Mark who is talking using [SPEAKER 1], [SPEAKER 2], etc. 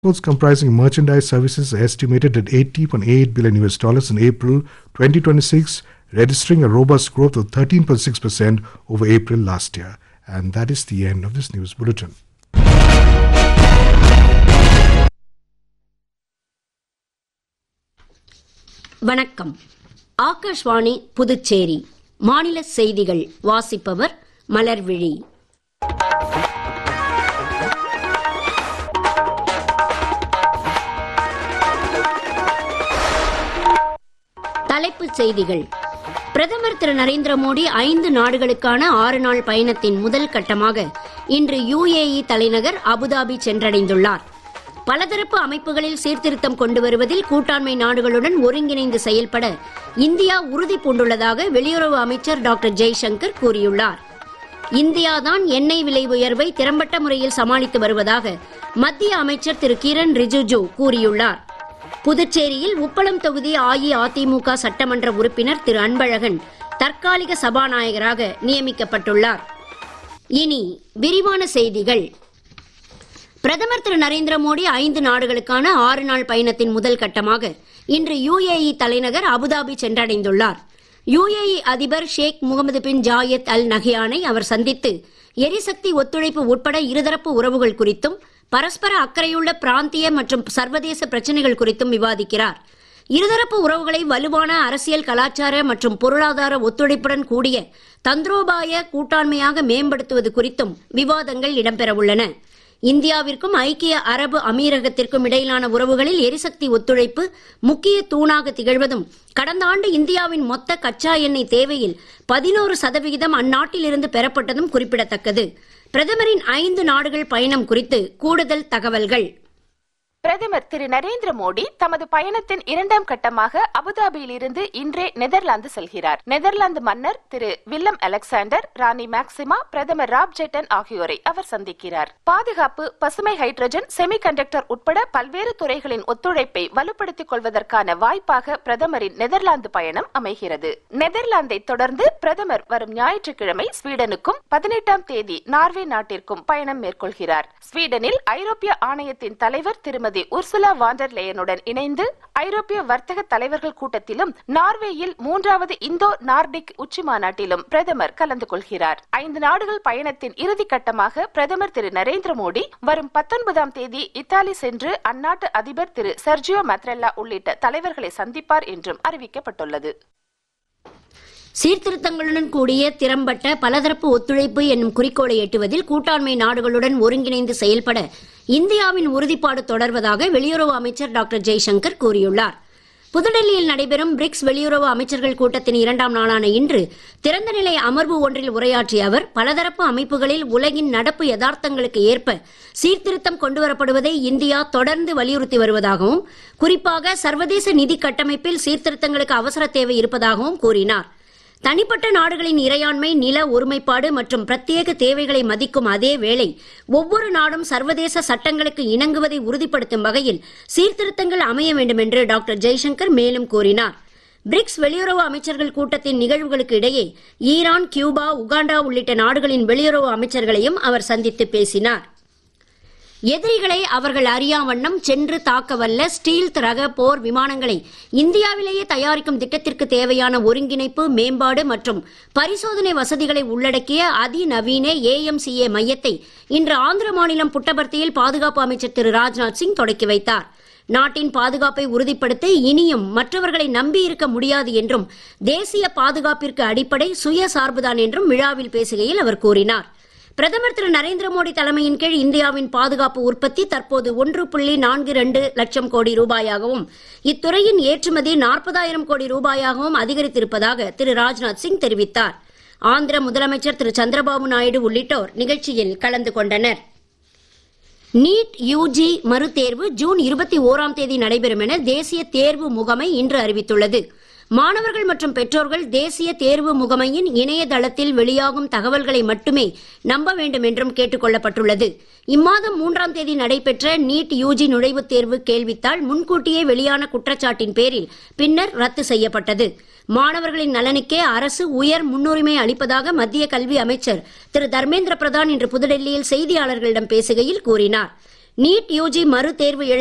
[SPEAKER 1] Exports comprising merchandise services are estimated at 80.8 billion US dollars in April 2026, registering a robust growth of 13.6% over April last year. And that is the end of this news bulletin.
[SPEAKER 2] வணக்கம் ஆகாஷ்வாணி புதுச்சேரி மாநில செய்திகள் வாசிப்பவர் மலர்விழி தலைப்புச் செய்திகள் பிரதமர் திரு நரேந்திர மோடி ஐந்து நாடுகளுக்கான ஆறு நாள் பயணத்தின் முதல் கட்டமாக இன்று யுஏஇ தலைநகர் அபுதாபி சென்றடைந்துள்ளார் பலதரப்பு அமைப்புகளில் சீர்திருத்தம் கொண்டு வருவதில் கூட்டாண்மை நாடுகளுடன் ஒருங்கிணைந்து செயல்பட இந்தியா உறுதி பூண்டுள்ளதாக வெளியுறவு அமைச்சர் டாக்டர் ஜெய்சங்கர் கூறியுள்ளார் இந்தியாதான் எண்ணெய் விலை உயர்வை திறம்பட்ட முறையில் சமாளித்து வருவதாக மத்திய அமைச்சர் திரு கிரண் ரிஜிஜு கூறியுள்ளார் புதுச்சேரியில் உப்பளம் தொகுதி அஇஅதிமுக சட்டமன்ற உறுப்பினர் திரு அன்பழகன் தற்காலிக சபாநாயகராக நியமிக்கப்பட்டுள்ளார் இனி விரிவான செய்திகள் பிரதமர் திரு நரேந்திர மோடி ஐந்து நாடுகளுக்கான ஆறு நாள் பயணத்தின் முதல் கட்டமாக இன்று யுஏஇ தலைநகர் அபுதாபி சென்றடைந்துள்ளார் யுஏஇ அதிபர் ஷேக் முகமது பின் ஜாயத் அல் நஹியானை அவர் சந்தித்து எரிசக்தி ஒத்துழைப்பு உட்பட இருதரப்பு உறவுகள் குறித்தும் பரஸ்பர அக்கறையுள்ள பிராந்திய மற்றும் சர்வதேச பிரச்சனைகள் குறித்தும் விவாதிக்கிறார் இருதரப்பு உறவுகளை வலுவான அரசியல் கலாச்சார மற்றும் பொருளாதார ஒத்துழைப்புடன் கூடிய தந்திரோபாய கூட்டாண்மையாக மேம்படுத்துவது குறித்தும் விவாதங்கள் இடம்பெறவுள்ளன இந்தியாவிற்கும் ஐக்கிய அரபு அமீரகத்திற்கும் இடையிலான உறவுகளில் எரிசக்தி ஒத்துழைப்பு முக்கிய தூணாக திகழ்வதும் கடந்த ஆண்டு இந்தியாவின் மொத்த கச்சா எண்ணெய் தேவையில் பதினோரு சதவிகிதம் அந்நாட்டிலிருந்து பெறப்பட்டதும் குறிப்பிடத்தக்கது பிரதமரின் ஐந்து நாடுகள் பயணம் குறித்து கூடுதல் தகவல்கள்
[SPEAKER 3] பிரதமர் திரு நரேந்திர மோடி தமது பயணத்தின் இரண்டாம் கட்டமாக அபுதாபியில் இருந்து இன்றே நெதர்லாந்து செல்கிறார் நெதர்லாந்து மன்னர் திரு வில்லம் அலெக்சாண்டர் ராணி மேக்சிமா பிரதமர் ராப் ஜெட்டன் ஆகியோரை அவர் சந்திக்கிறார் பாதுகாப்பு பசுமை ஹைட்ரஜன் செமிகண்டக்டர் உட்பட பல்வேறு துறைகளின் ஒத்துழைப்பை வலுப்படுத்திக் கொள்வதற்கான வாய்ப்பாக பிரதமரின் நெதர்லாந்து பயணம் அமைகிறது நெதர்லாந்தை தொடர்ந்து பிரதமர் வரும் ஞாயிற்றுக்கிழமை ஸ்வீடனுக்கும் பதினெட்டாம் தேதி நார்வே நாட்டிற்கும் பயணம் மேற்கொள்கிறார் ஸ்வீடனில் ஐரோப்பிய ஆணையத்தின் தலைவர் திருமதி திருமதி உர்சுலா வாண்டர் லேயனுடன் இணைந்து ஐரோப்பிய வர்த்தக தலைவர்கள் கூட்டத்திலும் நார்வேயில் மூன்றாவது இந்தோ நார்டிக் உச்சி மாநாட்டிலும் பிரதமர் கலந்து கொள்கிறார் ஐந்து நாடுகள் பயணத்தின் இறுதி கட்டமாக பிரதமர் திரு நரேந்திர மோடி வரும் பத்தொன்பதாம் தேதி இத்தாலி சென்று அந்நாட்டு அதிபர் திரு சர்ஜியோ மத்ரெல்லா உள்ளிட்ட தலைவர்களை சந்திப்பார் என்றும் அறிவிக்கப்பட்டுள்ளது
[SPEAKER 2] சீர்திருத்தங்களுடன் கூடிய திறம்பட்ட பலதரப்பு ஒத்துழைப்பு என்னும் குறிக்கோளை எட்டுவதில் கூட்டாண்மை நாடுகளுடன் ஒருங்கிணைந்து செயல்பட இந்தியாவின் உறுதிப்பாடு தொடர்வதாக வெளியுறவு அமைச்சர் டாக்டர் ஜெய்சங்கர் கூறியுள்ளார் புதுடெல்லியில் நடைபெறும் பிரிக்ஸ் வெளியுறவு அமைச்சர்கள் கூட்டத்தின் இரண்டாம் நாளான இன்று திறந்த நிலை அமர்வு ஒன்றில் உரையாற்றிய அவர் பலதரப்பு அமைப்புகளில் உலகின் நடப்பு யதார்த்தங்களுக்கு ஏற்ப சீர்திருத்தம் கொண்டுவரப்படுவதை இந்தியா தொடர்ந்து வலியுறுத்தி வருவதாகவும் குறிப்பாக சர்வதேச நிதி கட்டமைப்பில் சீர்திருத்தங்களுக்கு அவசர தேவை இருப்பதாகவும் கூறினார் தனிப்பட்ட நாடுகளின் இறையாண்மை நில ஒருமைப்பாடு மற்றும் பிரத்யேக தேவைகளை மதிக்கும் அதே வேளை ஒவ்வொரு நாடும் சர்வதேச சட்டங்களுக்கு இணங்குவதை உறுதிப்படுத்தும் வகையில் சீர்திருத்தங்கள் அமைய வேண்டும் என்று டாக்டர் ஜெய்சங்கர் மேலும் கூறினார் பிரிக்ஸ் வெளியுறவு அமைச்சர்கள் கூட்டத்தின் நிகழ்வுகளுக்கு இடையே ஈரான் கியூபா உகாண்டா உள்ளிட்ட நாடுகளின் வெளியுறவு அமைச்சர்களையும் அவர் சந்தித்து பேசினார் எதிரிகளை அவர்கள் அறியா வண்ணம் சென்று தாக்கவல்ல ஸ்டீல் ரக போர் விமானங்களை இந்தியாவிலேயே தயாரிக்கும் திட்டத்திற்கு தேவையான ஒருங்கிணைப்பு மேம்பாடு மற்றும் பரிசோதனை வசதிகளை உள்ளடக்கிய அதிநவீன ஏஎம்சிஏ மையத்தை இன்று ஆந்திர மாநிலம் புட்டபர்த்தியில் பாதுகாப்பு அமைச்சர் திரு ராஜ்நாத் சிங் தொடக்கி வைத்தார் நாட்டின் பாதுகாப்பை உறுதிப்படுத்த இனியும் மற்றவர்களை நம்பியிருக்க முடியாது என்றும் தேசிய பாதுகாப்பிற்கு அடிப்படை சுயசார்புதான் என்றும் விழாவில் பேசுகையில் அவர் கூறினார் பிரதமர் திரு நரேந்திர மோடி தலைமையின் கீழ் இந்தியாவின் பாதுகாப்பு உற்பத்தி தற்போது ஒன்று புள்ளி நான்கு இரண்டு லட்சம் கோடி ரூபாயாகவும் இத்துறையின் ஏற்றுமதி நாற்பதாயிரம் கோடி ரூபாயாகவும் அதிகரித்திருப்பதாக திரு ராஜ்நாத் சிங் தெரிவித்தார் ஆந்திர முதலமைச்சர் திரு சந்திரபாபு நாயுடு உள்ளிட்டோர் நிகழ்ச்சியில் கலந்து கொண்டனர் நீட் யூஜி மறுதேர்வு ஜூன் இருபத்தி ஓராம் தேதி நடைபெறும் என தேசிய தேர்வு முகமை இன்று அறிவித்துள்ளது மாணவர்கள் மற்றும் பெற்றோர்கள் தேசிய தேர்வு முகமையின் இணையதளத்தில் வெளியாகும் தகவல்களை மட்டுமே நம்ப வேண்டும் என்றும் கேட்டுக் கொள்ளப்பட்டுள்ளது இம்மாதம் மூன்றாம் தேதி நடைபெற்ற நீட் யூஜி நுழைவுத் தேர்வு கேள்வித்தாள் முன்கூட்டியே வெளியான குற்றச்சாட்டின் பேரில் பின்னர் ரத்து செய்யப்பட்டது மாணவர்களின் நலனுக்கே அரசு உயர் முன்னுரிமை அளிப்பதாக மத்திய கல்வி அமைச்சர் திரு தர்மேந்திர பிரதான் இன்று புதுடெல்லியில் செய்தியாளர்களிடம் பேசுகையில் கூறினார் நீட் யூஜி மறுதேர்வு